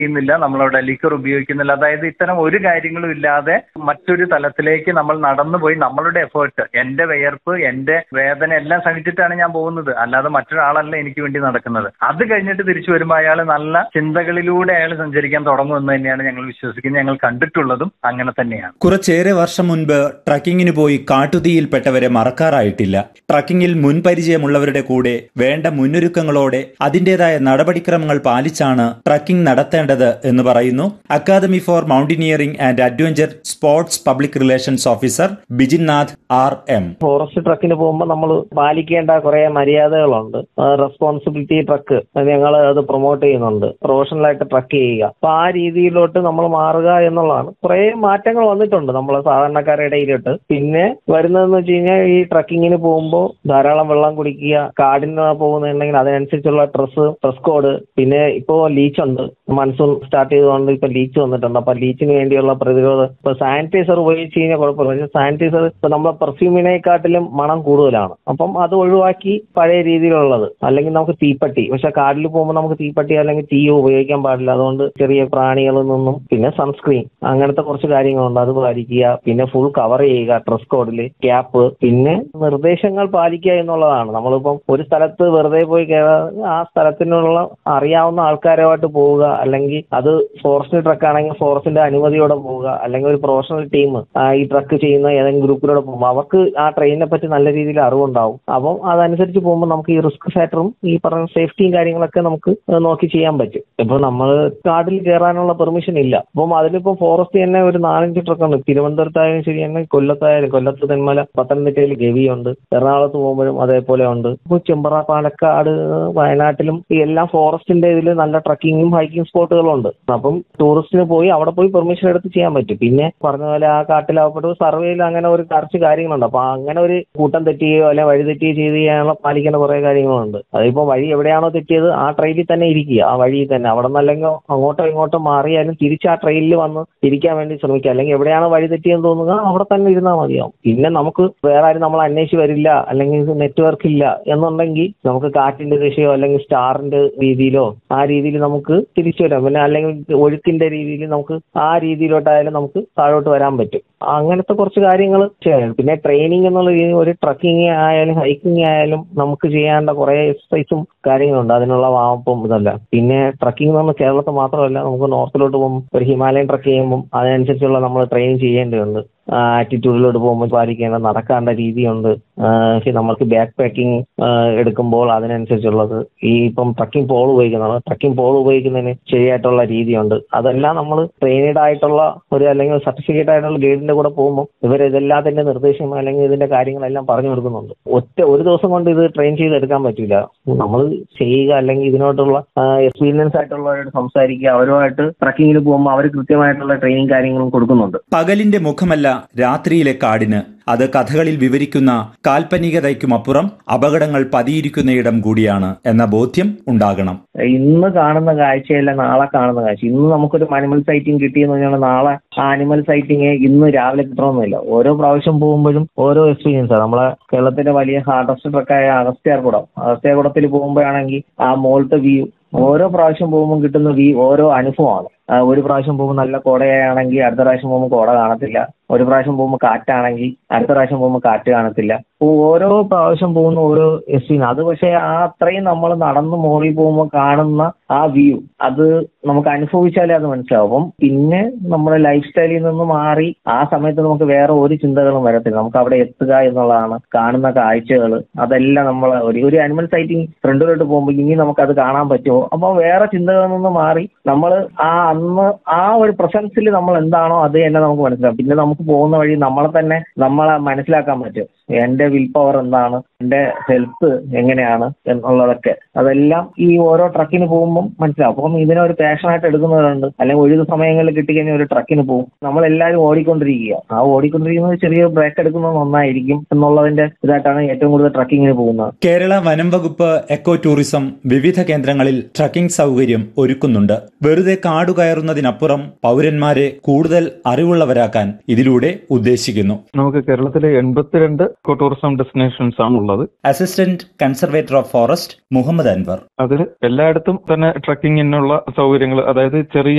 ചെയ്യുന്നില്ല നമ്മളവിടെ ലിക്കർ ഉപയോഗിക്കുന്നില്ല അതായത് ഇത്തരം ഒരു കാര്യങ്ങളും ഇല്ലാതെ മറ്റൊരു തലത്തിലേക്ക് നമ്മൾ നടന്നു പോയി നമ്മളുടെ എഫേർട്ട് എന്റെ വിയർപ്പ് എന്റെ വേദന എല്ലാം സഹിച്ചിട്ടാണ് ഞാൻ പോകുന്നത് അല്ലാതെ മറ്റൊരാളല്ല എനിക്ക് വേണ്ടി നടക്കുന്നത് അത് കഴിഞ്ഞിട്ട് തിരിച്ചു വരുമ്പോൾ അയാൾ നല്ല ചിന്തകളിലൂടെ അയാൾ സഞ്ചരിക്കാൻ തുടങ്ങുമെന്ന് തന്നെയാണ് ഞങ്ങൾ വിശ്വസിക്കുന്നത് ഞങ്ങൾ കണ്ടിട്ടുള്ളതും അങ്ങനെ തന്നെയാണ് കുറച്ചേറെ വർഷം മുൻപ് ട്രക്കിങ്ങിന് പോയി കാട്ടുതീയിൽപ്പെട്ടവരെ മറക്കാറായിട്ടില്ല ട്രക്കിങ്ങിൽ മുൻപരിചയമുള്ളവരുടെ കൂടെ വേണ്ട മുന്നൊരുക്കങ്ങളോടെ അതിന്റേതായ നടപടിക്രമങ്ങൾ പാലിച്ചാണ് ട്രക്കിംഗ് നടത്തേണ്ടത് എന്ന് പറയുന്നു academy for mountaineering and adventure sports public relations officer Bijinnath R M forest ട്രക്കിന് പോകുമ്പോൾ നമ്മൾ പാലിക്കേണ്ട കുറെ മര്യാദകളുണ്ട് റെസ്പോൺസിബിലിറ്റി ട്രക്ക് ഞങ്ങൾ അത് പ്രൊമോട്ട് ചെയ്യുന്നുണ്ട് പ്രൊഫഷണലായിട്ട് ട്രക്ക് ചെയ്യുക അപ്പൊ ആ രീതിയിലോട്ട് നമ്മൾ മാറുക എന്നുള്ളതാണ് കുറെ മാറ്റങ്ങൾ വന്നിട്ടുണ്ട് നമ്മൾ സാധാരണക്കാരുടെ ഇടയിലോട്ട് പിന്നെ വരുന്നതെന്ന് വെച്ച് കഴിഞ്ഞാൽ ഈ ട്രക്കിങ്ങിന് പോകുമ്പോൾ ധാരാളം വെള്ളം കുടിക്കുക കാടിന് പോകുന്നുണ്ടെങ്കിൽ അതിനനുസരിച്ചുള്ള ഡ്രസ്സ് ഡ്രസ് കോഡ് പിന്നെ ഇപ്പോ ലീച്ച് ഉണ്ട് മൺസൂൺ സ്റ്റാർട്ട് ചെയ്തുകൊണ്ട് ഇപ്പൊ ലീച്ച് വന്നിട്ടുണ്ട് അപ്പൊ ലീച്ചിന് വേണ്ടിയുള്ള പ്രതിരോധം ഇപ്പൊ സാനിറ്റൈസർ ഉപയോഗിച്ച് കഴിഞ്ഞാൽ കുഴപ്പമില്ല പക്ഷേ സാനിറ്റൈസർ ഇപ്പൊ നമ്മളെ പെർഫ്യൂമിനെക്കാട്ടിലും മണം കൂടുതലാണ് അപ്പം അത് ഒഴിവാക്കി പഴയ രീതിയിലുള്ളത് അല്ലെങ്കിൽ നമുക്ക് തീപ്പട്ടി പക്ഷെ കാട്ടിൽ പോകുമ്പോൾ നമുക്ക് തീപ്പട്ടി അല്ലെങ്കിൽ തീയോ ഉപയോഗിക്കാൻ പാടില്ല അതുകൊണ്ട് ചെറിയ പ്രാണികളിൽ നിന്നും പിന്നെ സൺസ്ക്രീൻ അങ്ങനത്തെ കുറച്ച് കാര്യങ്ങളുണ്ട് അത് പാലിക്കുക പിന്നെ ഫുൾ കവർ ചെയ്യുക ഡ്രസ് കോഡിൽ ക്യാപ്പ് പിന്നെ നിർദ്ദേശങ്ങൾ പാലിക്കുക എന്നുള്ളതാണ് നമ്മളിപ്പം ഒരു സ്ഥലത്ത് വെറുതെ പോയി കയറാതെ ആ സ്ഥലത്തിനുള്ള അറിയാവുന്ന ആൾക്കാരുമായിട്ട് പോവുക അല്ലെങ്കിൽ അത് ഫോറസ്റ്റ് ട്രക്ക് ആണെങ്കിൽ ഫോറസ്റ്റിന്റെ അനുമതിയോടെ പോവുക അല്ലെങ്കിൽ ഒരു പ്രൊഫഷണൽ ടീം ഈ ട്രക്ക് ചെയ്യുന്ന ഏതെങ്കിലും ഗ്രൂപ്പിലൂടെ പോകുമ്പോൾ അവർക്ക് ആ ട്രെയിനിനെ പറ്റി നല്ല രീതിയിൽ അറിവുണ്ടാവും അപ്പം അതനുസരിച്ച് പോകുമ്പോൾ നമുക്ക് ഈ റിസ്ക് ഫാക്ടറും ഈ പറഞ്ഞ സേഫ്റ്റിയും കാര്യങ്ങളൊക്കെ നമുക്ക് നോക്കി ചെയ്യാൻ പറ്റും ഇപ്പൊ നമ്മൾ കാട്ടിൽ കയറാനുള്ള പെർമിഷൻ ഇല്ല അപ്പം അതിലിപ്പം ഫോറസ്റ്റ് തന്നെ ഒരു നാലഞ്ച് ട്രക്കാണ് തിരുവനന്തപുരത്തായാലും ശരി തന്നെ കൊല്ലത്തായാലും കൊല്ലത്ത് തെന്മല പത്തനംതിട്ടയിൽ ഗവിയുണ്ട് എറണാകുളത്ത് പോകുമ്പോഴും അതേപോലെ ഉണ്ട് ഇപ്പൊ ചെമ്പറ പാലക്കാട് വയനാട്ടിലും ഈ എല്ലാം ഫോറസ്റ്റിന്റെ ഇതിൽ നല്ല ട്രക്കിങ്ങും ഹൈക്കിംഗ് സ്പോട്ടുകളും ഉണ്ട് അപ്പം ടൂറിസ്റ്റിന് പോയി അവിടെ പോയി പെർമിഷൻ എടുത്ത് ചെയ്യാൻ പറ്റും പിന്നെ പറഞ്ഞ പോലെ ആ കാട്ടിലാവപ്പെട്ട സർവേയിൽ അങ്ങനെ ഒരു കുറച്ച് കാര്യങ്ങളുണ്ട് അപ്പൊ അങ്ങനെ ഒരു കൂട്ടം തെറ്റുകയോ അല്ലെ വഴി തെറ്റുകയോ ചെയ്ത് ചെയ്യാനുള്ള പാലിക്കേണ്ട കുറെ കാര്യങ്ങളുണ്ട് അതിപ്പോ വഴി എവിടെയാണോ തെറ്റിയത് ആ ട്രെയിനിൽ തന്നെ ഇരിക്കുക ആ വഴിയിൽ തന്നെ അവിടെ നിന്നല്ലെങ്കിൽ അങ്ങോട്ടോ ഇങ്ങോട്ടോ മാറിയാലും തിരിച്ച് ആ ട്രെയിനിൽ വന്ന് ഇരിക്കാൻ വേണ്ടി ശ്രമിക്കുക അല്ലെങ്കിൽ എവിടെയാണോ വഴി തെറ്റിയെന്ന് തോന്നുക അവിടെ തന്നെ ഇരുന്നാൽ മതിയാവും പിന്നെ നമുക്ക് വേറെ ആരും നമ്മൾ അന്വേഷിച്ച് വരില്ല അല്ലെങ്കിൽ നെറ്റ്വർക്ക് ഇല്ല എന്നുണ്ടെങ്കിൽ നമുക്ക് കാറ്റിന്റെ ദിശയോ അല്ലെങ്കിൽ സ്റ്റാറിന്റെ രീതിയിലോ ആ രീതിയിൽ നമുക്ക് തിരിച്ചു വരാം പിന്നെ അല്ലെങ്കിൽ ഒഴുക്കിന്റെ രീതിയിൽ നമുക്ക് ആ രീതിയിലോട്ടായാലും നമുക്ക് താഴോട്ട് വരാൻ പറ്റും അങ്ങനത്തെ കുറച്ച് കാര്യങ്ങൾ ചെയ്യണം പിന്നെ ട്രെയിനിങ് എന്നുള്ള രീതി ഒരു ട്രക്കിംഗ് ആയാലും ഹൈക്കിംഗ് ആയാലും നമുക്ക് ചെയ്യേണ്ട കുറെ എക്സസൈസും കാര്യങ്ങളുണ്ട് അതിനുള്ള വാമപ്പും ഇതല്ല പിന്നെ ട്രക്കിംഗ് എന്ന് പറഞ്ഞാൽ കേരളത്തിൽ മാത്രമല്ല നമുക്ക് നോർത്തിലോട്ട് പോകുമ്പോൾ ഒരു ഹിമാലയൻ ട്രക്ക് ചെയ്യുമ്പോൾ അതിനനുസരിച്ചുള്ള നമ്മൾ ട്രെയിൻ ചെയ്യേണ്ടതുണ്ട് ആറ്റിറ്റ്യൂഡിലോട്ട് പോകുമ്പോൾ പാലിക്കേണ്ട നടക്കേണ്ട രീതിയുണ്ട് നമുക്ക് ബാക്ക് പാക്കിംഗ് എടുക്കുമ്പോൾ അതിനനുസരിച്ചുള്ളത് ഈ ഇപ്പം ട്രക്കിംഗ് പോൾ ഉപയോഗിക്കുന്നതാണ് ട്രക്കിംഗ് പോൾ ഉപയോഗിക്കുന്നതിന് ശരിയായിട്ടുള്ള രീതിയുണ്ട് അതെല്ലാം നമ്മൾ ട്രെയിനഡ് ആയിട്ടുള്ള ഒരു അല്ലെങ്കിൽ സർട്ടിഫിക്കറ്റ് ആയിട്ടുള്ള ഗൈഡിന്റെ കൂടെ പോകുമ്പോൾ ഇവർ ഇതെല്ലാത്തിന്റെ നിർദ്ദേശം അല്ലെങ്കിൽ ഇതിന്റെ കാര്യങ്ങളെല്ലാം പറഞ്ഞു കൊടുക്കുന്നുണ്ട് ഒറ്റ ഒരു ദിവസം കൊണ്ട് ഇത് ട്രെയിൻ ചെയ്തെടുക്കാൻ പറ്റില്ല നമ്മൾ ചെയ്യുക അല്ലെങ്കിൽ ഇതിനോട്ടുള്ള എക്സ്പീരിയൻസ് ആയിട്ടുള്ളവരോട് സംസാരിക്കുക അവരുമായിട്ട് ട്രക്കിങ്ങിന് പോകുമ്പോൾ അവർ കൃത്യമായിട്ടുള്ള ട്രെയിനിങ് കാര്യങ്ങളും കൊടുക്കുന്നുണ്ട് പകലിന്റെ മുഖമല്ല രാത്രിയിലെ കാടിന് അത് കഥകളിൽ വിവരിക്കുന്ന കാൽപ്പനികതയ്ക്കുമപ്പുറം അപകടങ്ങൾ പതിയിരിക്കുന്നയിടം കൂടിയാണ് എന്ന ബോധ്യം ഉണ്ടാകണം ഇന്ന് കാണുന്ന കാഴ്ചയല്ല നാളെ കാണുന്ന കാഴ്ച ഇന്ന് നമുക്കൊരു അനിമൽ സൈറ്റിംഗ് കിട്ടിയെന്ന് പറഞ്ഞാൽ നാളെ ആ അനിമൽ സൈറ്റിംഗ് ഇന്ന് രാവിലെ കിട്ടണമെന്നില്ല ഓരോ പ്രാവശ്യം പോകുമ്പോഴും ഓരോ എക്സ്പീരിയൻസ് ആണ് നമ്മളെ കേരളത്തിലെ വലിയ ഹാർഡസ്റ്റ് ട്രക്കായ അഗസ്ത്യാർകുടം അഗസ്ത്യാർകുടത്തിൽ പോകുമ്പോഴാണെങ്കിൽ ആ മോളത്തെ വ്യൂ ഓരോ പ്രാവശ്യം പോകുമ്പോൾ കിട്ടുന്ന വ്യൂ ഓരോ അനുഭവമാണ് ഒരു പ്രാവശ്യം പോകുമ്പോൾ നല്ല കോടയാണെങ്കിൽ അടുത്ത പ്രാവശ്യം പോകുമ്പോൾ കോട കാണത്തില്ല ഒരു പ്രാവശ്യം പോകുമ്പോൾ കാറ്റാണെങ്കിൽ അടുത്ത പ്രാവശ്യം പോകുമ്പോൾ കാറ്റ് കാണത്തില്ല ഓരോ പ്രാവശ്യം പോകുന്ന ഓരോ എക്സ്പീരിയൻസ് അത് പക്ഷേ ആ അത്രയും നമ്മൾ നടന്ന് മോളിൽ പോകുമ്പോൾ കാണുന്ന ആ വ്യൂ അത് നമുക്ക് അനുഭവിച്ചാലേ അത് മനസ്സിലാവും പിന്നെ നമ്മുടെ ലൈഫ് സ്റ്റൈലിൽ നിന്ന് മാറി ആ സമയത്ത് നമുക്ക് വേറെ ഒരു ചിന്തകളും വരത്തില്ല നമുക്ക് അവിടെ എത്തുക എന്നുള്ളതാണ് കാണുന്ന കാഴ്ചകൾ അതെല്ലാം നമ്മൾ ഒരു ഒരു അനിമൽ സൈറ്റിംഗ് ഫ്രണ്ടിലോട്ട് പോകുമ്പോൾ ഇനി നമുക്ക് അത് കാണാൻ പറ്റുമോ അപ്പോൾ വേറെ ചിന്തകളിൽ നിന്ന് മാറി നമ്മൾ ആ അന്ന് ആ ഒരു പ്രസൻസിൽ നമ്മൾ എന്താണോ അത് തന്നെ നമുക്ക് മനസ്സിലാവും പിന്നെ നമുക്ക് പോകുന്ന വഴി നമ്മളെ തന്നെ നമ്മളെ മനസ്സിലാക്കാൻ പറ്റും എന്റെ വിൽ പവർ എന്താണ് എന്റെ ഹെൽത്ത് എങ്ങനെയാണ് എന്നുള്ളതൊക്കെ അതെല്ലാം ഈ ഓരോ ട്രക്കിന് പോകുമ്പോൾ മനസ്സിലാവും അപ്പം ഇതിനെ ഒരു പാഷനായിട്ട് എടുക്കുന്നവരുണ്ട് അല്ലെങ്കിൽ ഒഴിവ് സമയങ്ങളിൽ കിട്ടിക്കഴിഞ്ഞാൽ ഒരു ട്രക്കിന് പോകും നമ്മളെല്ലാവരും ഓടിക്കൊണ്ടിരിക്കുക ആ ഓടിക്കൊണ്ടിരിക്കുന്നത് ചെറിയ ബ്രേക്ക് എടുക്കുന്നത് ഒന്നായിരിക്കും എന്നുള്ളതിന്റെ ഇതായിട്ടാണ് ഏറ്റവും കൂടുതൽ ട്രക്കിങ്ങിന് പോകുന്നത് കേരള വനം വകുപ്പ് എക്കോ ടൂറിസം വിവിധ കേന്ദ്രങ്ങളിൽ ട്രക്കിംഗ് സൗകര്യം ഒരുക്കുന്നുണ്ട് വെറുതെ കാടു കയറുന്നതിനപ്പുറം പൗരന്മാരെ കൂടുതൽ അറിവുള്ളവരാക്കാൻ ഇതിലൂടെ ഉദ്ദേശിക്കുന്നു നമുക്ക് കേരളത്തിലെ എൺപത്തിരണ്ട് ഇക്കോ ടൂറിസം ഡെസ്റ്റിനേഷൻസ് ആണ് ഉള്ളത് assistant conservator of forest Muhammad Anwar അതിൽ എല്ലായിടത്തും തന്നെ ട്രക്കിങ്ങിനുള്ള സൗകര്യങ്ങൾ അതായത് ചെറിയ